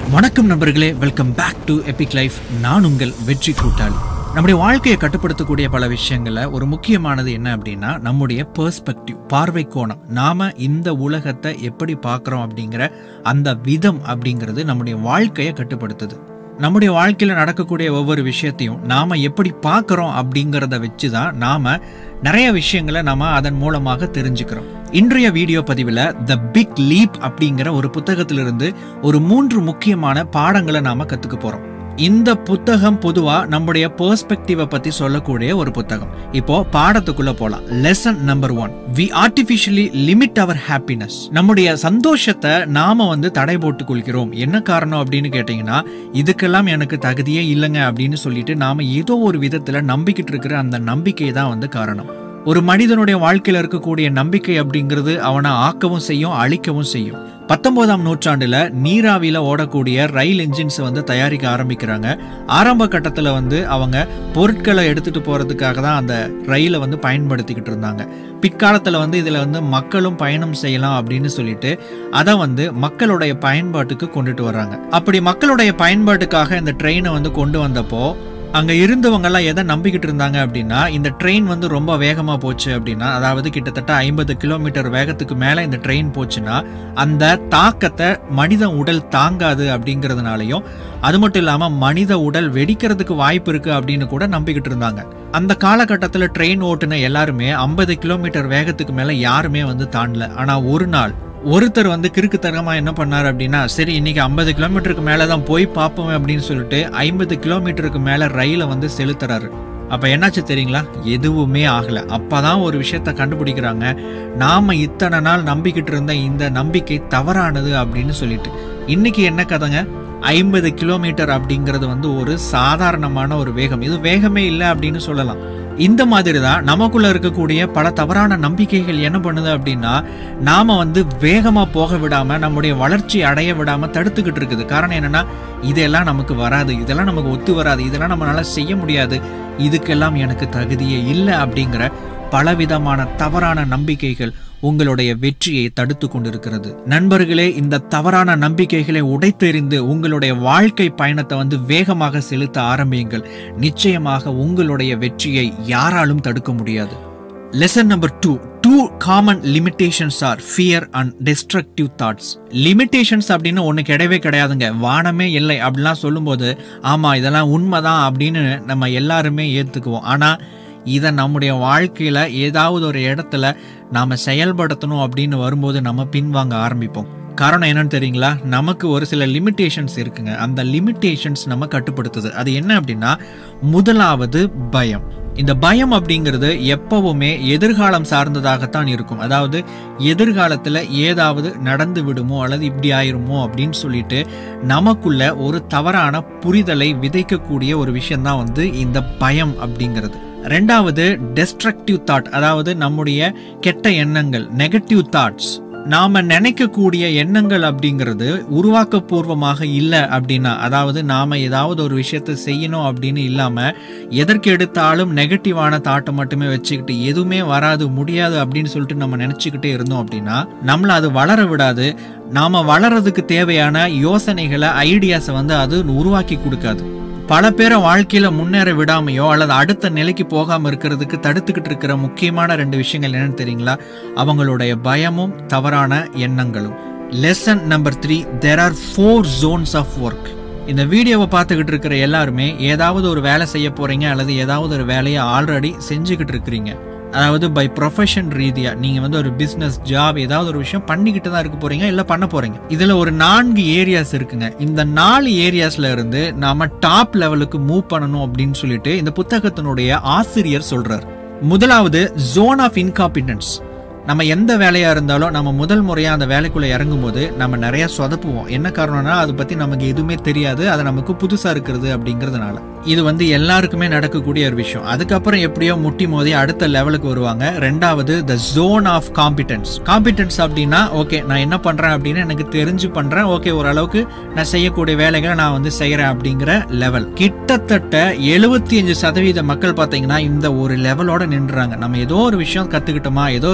வணக்கம் நண்பர்களே welcome back to Epic Life நான் உங்கள் வெற்றி கூட்டாளி நம்முடைய வாழ்க்கையை கட்டுப்படுத்தக்கூடிய பல விஷயங்கள்ல ஒரு முக்கியமானது என்ன அப்படின்னா நம்முடைய பெர்ஸ்பெக்டிவ் பார்வை கோணம் நாம இந்த உலகத்தை எப்படி பார்க்குறோம் அப்படிங்கிற அந்த விதம் அப்படிங்கிறது நம்முடைய வாழ்க்கையை கட்டுப்படுத்துது நம்முடைய வாழ்க்கையில நடக்கக்கூடிய ஒவ்வொரு விஷயத்தையும் நாம எப்படி பார்க்குறோம் அப்படிங்கிறத வச்சு தான் நாம நிறைய விஷயங்களை நாம அதன் மூலமாக தெரிஞ்சுக்கிறோம் இன்றைய வீடியோ பதிவில் த பிக் லீப் அப்படிங்கிற ஒரு புத்தகத்திலிருந்து ஒரு மூன்று முக்கியமான பாடங்களை நாம கத்துக்க போறோம் இந்த புத்தகம் பொதுவா நம்முடைய பெர்ஸ்பெக்டிவை பத்தி சொல்லக்கூடிய ஒரு புத்தகம் இப்போ பாடத்துக்குள்ள போலாம் lesson number one we artificially limit our happiness நம்முடைய சந்தோஷத்தை நாம வந்து தடை போட்டுக் கொள்கிறோம் என்ன காரணம் அப்படின்னு கேட்டீங்கன்னா இதுக்கெல்லாம் எனக்கு தகுதியே இல்லைங்க அப்படின்னு சொல்லிட்டு நாம ஏதோ ஒரு விதத்துல நம்பிக்கிட்டு இருக்கிற அந்த நம்பிக்கை தான் வந்து காரணம் ஒரு மனிதனுடைய வாழ்க்கையில இருக்கக்கூடிய நம்பிக்கை அப்படிங்கிறது அவனை ஆக்கவும் செய்யும் அழிக்கவும் செய்யும் பத்தொன்பதாம் நூற்றாண்டுல நீராவியில ஓடக்கூடிய ரயில் என்ஜின்ஸ் வந்து தயாரிக்க ஆரம்பிக்கிறாங்க ஆரம்ப கட்டத்துல வந்து அவங்க பொருட்களை எடுத்துட்டு போறதுக்காக தான் அந்த ரயிலை வந்து பயன்படுத்திக்கிட்டு இருந்தாங்க பிற்காலத்துல வந்து இதுல வந்து மக்களும் பயணம் செய்யலாம் அப்படின்னு சொல்லிட்டு அதை வந்து மக்களுடைய பயன்பாட்டுக்கு கொண்டுட்டு வர்றாங்க அப்படி மக்களுடைய பயன்பாட்டுக்காக இந்த ட்ரெயினை வந்து கொண்டு வந்தப்போ அங்க இருந்தவங்க எல்லாம் எதை நம்பிக்கிட்டு இருந்தாங்க அப்படின்னா இந்த ட்ரெயின் வந்து ரொம்ப வேகமா போச்சு அப்படின்னா அதாவது கிட்டத்தட்ட ஐம்பது கிலோமீட்டர் வேகத்துக்கு மேல இந்த ட்ரெயின் போச்சுன்னா அந்த தாக்கத்தை மனித உடல் தாங்காது அப்படிங்கிறதுனாலையும் அது மட்டும் இல்லாம மனித உடல் வெடிக்கிறதுக்கு வாய்ப்பு இருக்கு அப்படின்னு கூட நம்பிக்கிட்டு இருந்தாங்க அந்த காலகட்டத்தில் ட்ரெயின் ஓட்டுன எல்லாருமே ஐம்பது கிலோமீட்டர் வேகத்துக்கு மேல யாருமே வந்து தாண்டல ஆனா ஒரு நாள் ஒருத்தர் வந்து கிறுக்குத்தனமா என்ன பண்ணார் அப்படின்னா சரி இன்னைக்கு ஐம்பது கிலோமீட்டருக்கு மேலே தான் போய் பார்ப்போம் அப்படின்னு சொல்லிட்டு ஐம்பது கிலோமீட்டருக்கு மேலே ரயிலை வந்து செலுத்துறாரு அப்போ என்னாச்சு தெரியுங்களா எதுவுமே ஆகலை அப்பதான் ஒரு விஷயத்த கண்டுபிடிக்கிறாங்க நாம இத்தனை நாள் நம்பிக்கிட்டு இருந்த இந்த நம்பிக்கை தவறானது அப்படின்னு சொல்லிட்டு இன்னைக்கு என்ன கதைங்க ஐம்பது கிலோமீட்டர் அப்படிங்கிறது வந்து ஒரு சாதாரணமான ஒரு வேகம் இது வேகமே இல்லை அப்படின்னு சொல்லலாம் இந்த மாதிரி தான் நமக்குள்ள இருக்கக்கூடிய பல தவறான நம்பிக்கைகள் என்ன பண்ணுது அப்படின்னா நாம வந்து வேகமா போக விடாம நம்முடைய வளர்ச்சி அடைய விடாம தடுத்துக்கிட்டு இருக்குது காரணம் என்னன்னா இதெல்லாம் நமக்கு வராது இதெல்லாம் நமக்கு ஒத்து வராது இதெல்லாம் நம்மளால செய்ய முடியாது இதுக்கெல்லாம் எனக்கு தகுதியே இல்லை அப்படிங்கிற பலவிதமான தவறான நம்பிக்கைகள் உங்களுடைய வெற்றியை தடுத்து கொண்டிருக்கிறது நண்பர்களே இந்த தவறான நம்பிக்கைகளை உடைத்தெறிந்து உங்களுடைய வாழ்க்கை பயணத்தை வந்து வேகமாக செலுத்த ஆரம்பியுங்கள் நிச்சயமாக உங்களுடைய வெற்றியை யாராலும் தடுக்க முடியாது lesson number two two common limitations are fear and destructive thoughts limitations அப்படின்னு ஒன்று கிடையவே கிடையாதுங்க வானமே இல்லை அப்படிலாம் சொல்லும்போது ஆமாம் இதெல்லாம் உண்மைதான் அப்படின்னு நம்ம எல்லாருமே ஏற்றுக்குவோம் ஆனால் இதை நம்முடைய வாழ்க்கையில் ஏதாவது ஒரு இடத்துல நாம் செயல்படுத்தணும் அப்படின்னு வரும்போது நம்ம பின்வாங்க ஆரம்பிப்போம் காரணம் என்னன்னு தெரியுங்களா நமக்கு ஒரு சில லிமிட்டேஷன்ஸ் இருக்குங்க அந்த லிமிட்டேஷன்ஸ் நம்ம கட்டுப்படுத்துது அது என்ன அப்படின்னா முதலாவது பயம் இந்த பயம் அப்படிங்கிறது எப்பவுமே எதிர்காலம் சார்ந்ததாகத்தான் இருக்கும் அதாவது எதிர்காலத்தில் ஏதாவது நடந்து விடுமோ அல்லது இப்படி ஆயிருமோ அப்படின்னு சொல்லிட்டு நமக்குள்ள ஒரு தவறான புரிதலை விதைக்கக்கூடிய ஒரு விஷயம்தான் வந்து இந்த பயம் அப்படிங்கிறது ரெண்டாவது டெஸ்ட்ரக்டிவ் தாட் அதாவது நம்முடைய கெட்ட எண்ணங்கள் நெகட்டிவ் தாட்ஸ் நாம நினைக்கக்கூடிய எண்ணங்கள் அப்படிங்கிறது உருவாக்கப்பூர்வமாக இல்லை அப்படின்னா அதாவது நாம ஏதாவது ஒரு விஷயத்த செய்யணும் அப்படின்னு இல்லாம எதற்கு எடுத்தாலும் நெகட்டிவான தாட்டை மட்டுமே வச்சுக்கிட்டு எதுவுமே வராது முடியாது அப்படின்னு சொல்லிட்டு நம்ம நினைச்சுக்கிட்டே இருந்தோம் அப்படின்னா நம்மள அது வளர விடாது நாம வளர்றதுக்கு தேவையான யோசனைகளை ஐடியாஸை வந்து அது உருவாக்கி கொடுக்காது பல பேரை வாழ்க்கையில முன்னேற விடாமையோ அல்லது அடுத்த நிலைக்கு போகாம இருக்கிறதுக்கு தடுத்துக்கிட்டு இருக்கிற முக்கியமான ரெண்டு விஷயங்கள் என்னன்னு தெரியுங்களா அவங்களுடைய பயமும் தவறான எண்ணங்களும் lesson number three there are four zones of work இந்த வீடியோவை பார்த்துக்கிட்டு இருக்கிற எல்லாருமே ஏதாவது ஒரு வேலை செய்ய போறீங்க அல்லது ஏதாவது ஒரு வேலையை ஆல்ரெடி செஞ்சுக்கிட்டு இருக்கிறீங்க அதாவது பை ப்ரொஃபஷன் ரீதியா நீங்க வந்து ஒரு பிசினஸ் ஜாப் ஏதாவது ஒரு விஷயம் பண்ணிக்கிட்டு தான் இருக்க போறீங்க இல்ல பண்ண போறீங்க இதுல ஒரு நான்கு ஏரியாஸ் இருக்குங்க இந்த நாலு ஏரியாஸ்ல இருந்து நாம டாப் லெவலுக்கு மூவ் பண்ணணும் அப்படின்னு சொல்லிட்டு இந்த புத்தகத்தினுடைய ஆசிரியர் சொல்றாரு முதலாவது ஜோன் ஆஃப் இன்காம்பிடன்ஸ் நம்ம எந்த வேலையா இருந்தாலும் நம்ம முதல் முறையா அந்த வேலைக்குள்ள இறங்கும் போது நம்ம நிறைய சொதப்புவோம் என்ன காரணம்னா அதை பத்தி நமக்கு எதுவுமே தெரியாது அது நமக்கு புதுசா இருக்கிறது அப்படிங்கிறதுனால இது வந்து எல்லாருக்குமே நடக்கக்கூடிய ஒரு விஷயம் அதுக்கப்புறம் எப்படியோ முட்டி மோதி அடுத்த லெவலுக்கு வருவாங்க ரெண்டாவது the zone of competence competence அப்படின்னா ஓகே நான் என்ன பண்றேன் அப்படின்னு எனக்கு தெரிஞ்சு பண்றேன் ஓகே ஓரளவுக்கு நான் செய்யக்கூடிய வேலைகளை நான் வந்து செய்யறேன் அப்படிங்கிற லெவல் கிட்டத்தட்ட எழுபத்தி அஞ்சு சதவீத மக்கள் பார்த்தீங்கன்னா இந்த ஒரு லெவலோட நின்றுறாங்க நம்ம ஏதோ ஒரு விஷயம் கத்துக்கிட்டோமா ஏதோ ஒரு விஷயம் பண்ண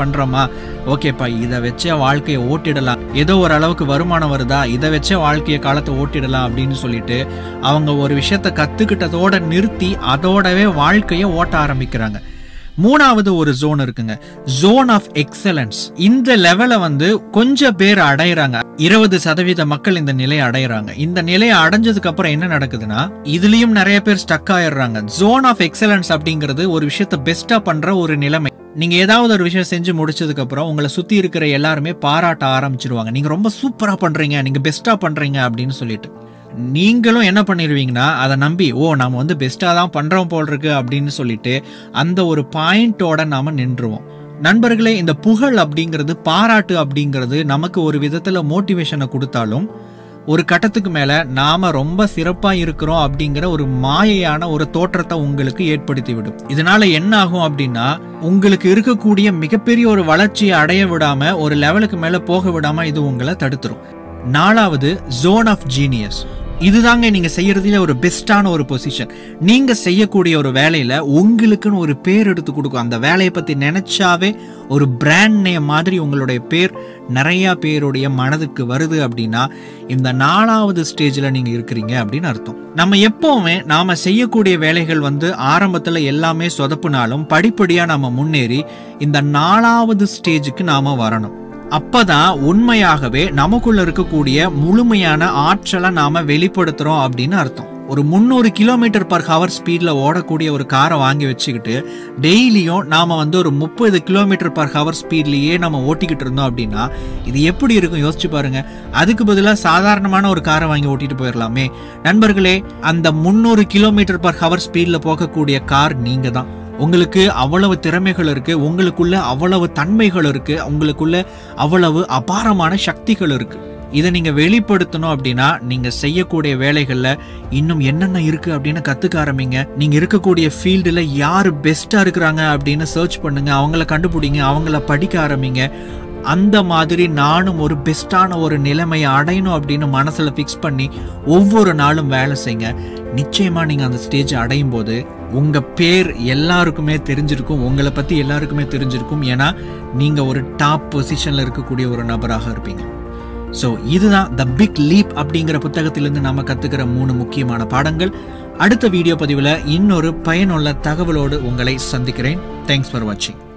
பண்றோமா ஓகேப்பா இதை வச்சே வாழ்க்கையை ஓட்டிடலாம் ஏதோ ஒரு அளவுக்கு வருமானம் வருதா இதை வச்சே வாழ்க்கையை காலத்தை ஓட்டிடலாம் அப்படின்னு சொல்லிட்டு அவங்க ஒரு விஷயத்த கத்துக்கிட்டதோட நிறுத்தி அதோடவே வாழ்க்கையை ஓட்ட ஆரம்பிக்கிறாங்க மூணாவது ஒரு ஜோன் இருக்குங்க ஜோன் ஆஃப் எக்ஸலன்ஸ் இந்த லெவலை வந்து கொஞ்சம் பேர் அடையிறாங்க இருபது சதவீத மக்கள் இந்த நிலையை அடையிறாங்க இந்த நிலையை அடைஞ்சதுக்கு அப்புறம் என்ன நடக்குதுன்னா இதுலயும் நிறைய பேர் ஸ்டக் ஆயிடுறாங்க ஜோன் ஆஃப் எக்ஸலன்ஸ் அப்படிங்கிறது ஒரு விஷயத்த பெஸ்டா பண்ற ஒரு நிலைமை நீங்க ஏதாவது ஒரு விஷயம் செஞ்சு முடிச்சதுக்கு அப்புறம் உங்களை சுத்தி இருக்கிற எல்லாருமே பாராட்ட ஆரம்பிச்சிருவாங்க நீங்க ரொம்ப சூப்பரா பண்றீங்க நீங்க பெஸ்டா பண்றீங்க அப்படின்னு சொல்லிட்டு நீங்களும் என்ன பண்ணிடுவீங்கன்னா அதை நம்பி ஓ நாம வந்து பெஸ்ட்டாக தான் பண்ணுறோம் போல் இருக்கு அப்படின்னு சொல்லிட்டு அந்த ஒரு பாயிண்டோட நாம நின்றுவோம் நண்பர்களே இந்த புகழ் அப்படிங்கிறது பாராட்டு அப்படிங்கிறது நமக்கு ஒரு விதத்தில் மோட்டிவேஷனை கொடுத்தாலும் ஒரு கட்டத்துக்கு மேல நாம ரொம்ப சிறப்பா இருக்கிறோம் அப்படிங்கிற ஒரு மாயையான ஒரு தோற்றத்தை உங்களுக்கு ஏற்படுத்தி விடும் இதனால என்ன ஆகும் அப்படின்னா உங்களுக்கு இருக்கக்கூடிய மிகப்பெரிய ஒரு வளர்ச்சியை அடைய விடாம ஒரு லெவலுக்கு மேல போக விடாம இது உங்களை தடுத்துரும் நாலாவது ஜோன் ஆஃப் ஜீனியஸ் இதுதாங்க நீங்க செய்யறதுல ஒரு பெஸ்டான ஒரு பொசிஷன் நீங்க செய்யக்கூடிய ஒரு வேலையில உங்களுக்குன்னு ஒரு பேர் எடுத்து கொடுக்கும் அந்த வேலையை பத்தி நினைச்சாவே ஒரு பிராண்ட் நேம் மாதிரி உங்களுடைய பேர் நிறைய பேருடைய மனதுக்கு வருது அப்படின்னா இந்த நாலாவது ஸ்டேஜ்ல நீங்க இருக்கிறீங்க அப்படின்னு அர்த்தம் நம்ம எப்பவுமே நாம செய்யக்கூடிய வேலைகள் வந்து ஆரம்பத்துல எல்லாமே சொதப்புனாலும் படிப்படியா நாம முன்னேறி இந்த நாலாவது ஸ்டேஜுக்கு நாம வரணும் அப்பதான் உண்மையாகவே நமக்குள்ள இருக்கக்கூடிய முழுமையான ஆற்றலை நாம வெளிப்படுத்துறோம் அப்படின்னு அர்த்தம் ஒரு முந்நூறு கிலோமீட்டர் பர் ஹவர் ஸ்பீட்ல ஓடக்கூடிய ஒரு காரை வாங்கி வச்சுக்கிட்டு டெய்லியும் நாம வந்து ஒரு முப்பது கிலோமீட்டர் பர் ஹவர் ஸ்பீட்லயே நம்ம ஓட்டிக்கிட்டு இருந்தோம் அப்படின்னா இது எப்படி இருக்கும் யோசிச்சு பாருங்க அதுக்கு பதிலாக சாதாரணமான ஒரு காரை வாங்கி ஓட்டிட்டு போயிடலாமே நண்பர்களே அந்த முந்நூறு கிலோமீட்டர் பர் ஹவர் ஸ்பீட்ல போகக்கூடிய கார் நீங்க தான் உங்களுக்கு அவ்வளவு திறமைகள் இருக்கு உங்களுக்குள்ள அவ்வளவு தன்மைகள் இருக்கு உங்களுக்குள்ள அவ்வளவு அபாரமான சக்திகள் இருக்கு இதை நீங்க வெளிப்படுத்தணும் அப்படின்னா நீங்க செய்யக்கூடிய வேலைகள்ல இன்னும் என்னென்ன இருக்கு அப்படின்னு கத்துக்க ஆரம்பிங்க நீங்க இருக்கக்கூடிய ஃபீல்டுல யாரு பெஸ்டா இருக்கிறாங்க அப்படின்னு சர்ச் பண்ணுங்க அவங்கள கண்டுபிடிங்க அவங்கள படிக்க ஆரம்பிங்க அந்த மாதிரி நானும் ஒரு பெஸ்டான ஒரு நிலைமையை அடையணும் அப்படின்னு மனசுல ஃபிக்ஸ் பண்ணி ஒவ்வொரு நாளும் வேலை செய்யுங்க நிச்சயமா நீங்க அந்த ஸ்டேஜ் அடையும் போது உங்க பேர் எல்லாருக்குமே தெரிஞ்சிருக்கும் உங்களை பத்தி எல்லாருக்குமே தெரிஞ்சிருக்கும் ஏன்னா நீங்க ஒரு டாப் பொசிஷன்ல இருக்கக்கூடிய ஒரு நபராக இருப்பீங்க ஸோ இதுதான் த பிக் லீப் அப்படிங்கிற புத்தகத்திலிருந்து நம்ம கத்துக்கிற மூணு முக்கியமான பாடங்கள் அடுத்த வீடியோ பதிவில் இன்னொரு பயனுள்ள தகவலோடு உங்களை சந்திக்கிறேன் தேங்க்ஸ் ஃபார் வாட்சிங்